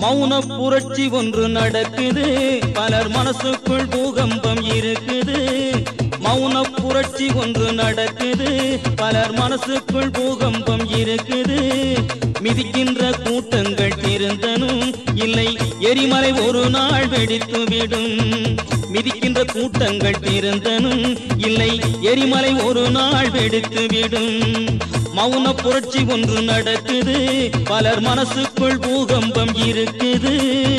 மௌன புரட்சி ஒன்று நடக்குது பலர் மனசுக்குள் பூகம்பம் இருக்குது மௌன புரட்சி ஒன்று நடக்குது பலர் மனசுக்குள் பூகம்பம் இருக்குது மிதிக்கின்ற கூட்டங்கள் இருந்தனும் இல்லை எரிமலை ஒரு நாள் வெடித்து விடும் மிதிக்கின்ற கூட்டங்கள் இருந்தனும் இல்லை எரிமலை ஒரு நாள் வெடித்து விடும் மௌன புரட்சி ஒன்று நடக்குது பலர் மனசுக்குள் பூகம்பம் இருக்குது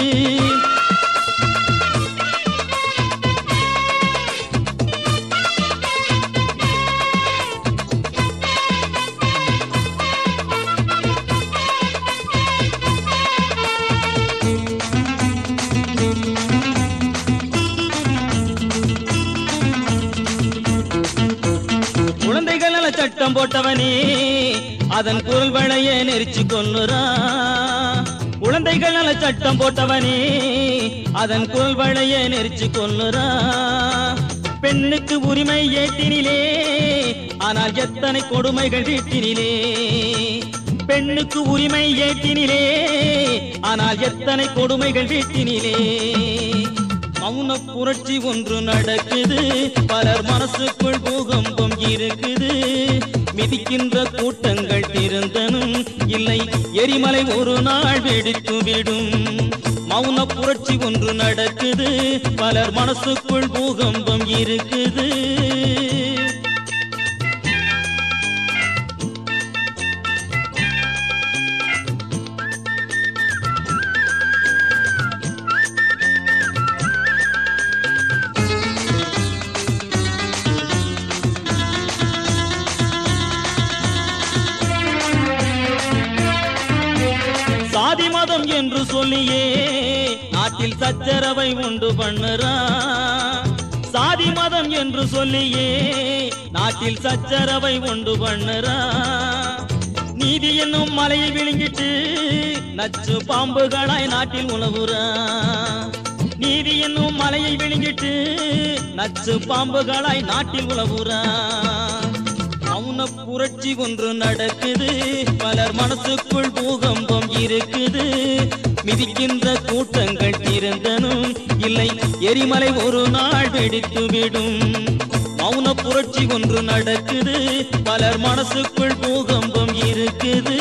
குழந்தைகள் நல சட்டம் போட்டவனே அதன் குரல் வளைய நெரிச்சு கொல்லுறா குழந்தைகள் நல சட்டம் போட்டவனே அதன் குரல் வளைய நெரிச்சு கொல்லுறா பெண்ணுக்கு உரிமை ஏற்றினிலே ஆனால் எத்தனை கொடுமைகள் வீட்டினிலே பெண்ணுக்கு உரிமை ஏற்றினிலே ஆனால் எத்தனை கொடுமைகள் வீட்டினிலே மௌன புரட்சி ஒன்று நடக்குது பலர் மனசுக்குள் பூகம்பம் இருக்குது மிதிக்கின்ற கூட்டங்கள் திருந்தனும் இல்லை எரிமலை ஒரு நாள் வெடித்து விடும் மௌன புரட்சி ஒன்று நடக்குது பலர் மனசுக்குள் பூகம்பம் இருக்குது சாதி மதம் என்று சொல்லியே நாட்டில் சச்சரவை உண்டு பண்ணுறா சாதி மதம் என்று சொல்லியே நாட்டில் சச்சரவை உண்டு பண்ணுறா நீதி என்னும் மலையை விழுங்கிட்டு நச்சு பாம்புகளாய் நாட்டில் உணவுறா நீதி என்னும் மலையை விழுங்கிட்டு நச்சு பாம்புகளாய் நாட்டில் உழவுறா மௌன புரட்சி ஒன்று நடக்குது பலர் மனசுக்குள் பூகம்பம் இருக்குது மிதிக்கின்ற கூட்டங்கள் இருந்தனும் இல்லை எரிமலை ஒரு நாள் வெடித்து விடும் மௌன புரட்சி ஒன்று நடக்குது பலர் மனசுக்குள் பூகம்பம் இருக்குது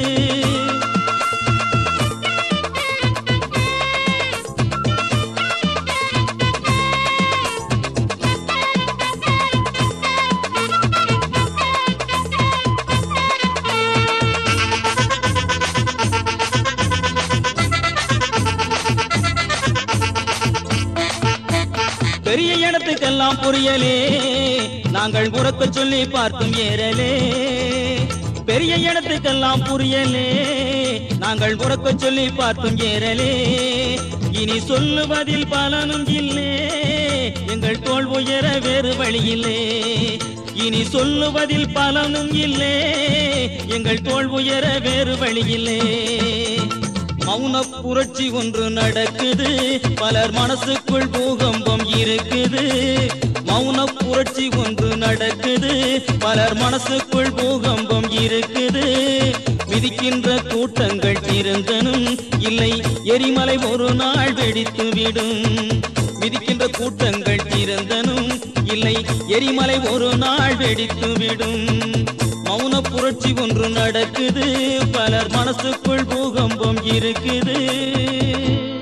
பெரிய இடத்துக்கெல்லாம் புரியலே நாங்கள் உறக்க சொல்லி பார்க்கும் ஏறலே பெரிய இடத்துக்கெல்லாம் புரியலே நாங்கள் உறக்க சொல்லி பார்க்கும் ஏறலே இனி சொல்லுவதில் பலனும் இல்லே எங்கள் தோல் உயர வேறு வழியில்லே இனி சொல்லுவதில் பலனும் இல்லே எங்கள் தோல் உயர வேறு வழியில்லே மௌன புரட்சி ஒன்று நடக்குது பலர் மனசுக்குள் பூகம்பம் இருக்குது மௌன புரட்சி ஒன்று நடக்குது பலர் மனசுக்குள் பூகம்பம் இருக்குது மிதிக்கின்ற கூட்டங்கள் இருந்தனும் இல்லை எரிமலை ஒரு நாள் வெடித்து விடும் மிதிக்கின்ற கூட்டங்கள் இருந்தனும் இல்லை எரிமலை ஒரு நாள் வெடித்து விடும் மௌன புரட்சி ஒன்று நடக்குது பலர் மனசுக்குள் பூகம்பம் இருக்குது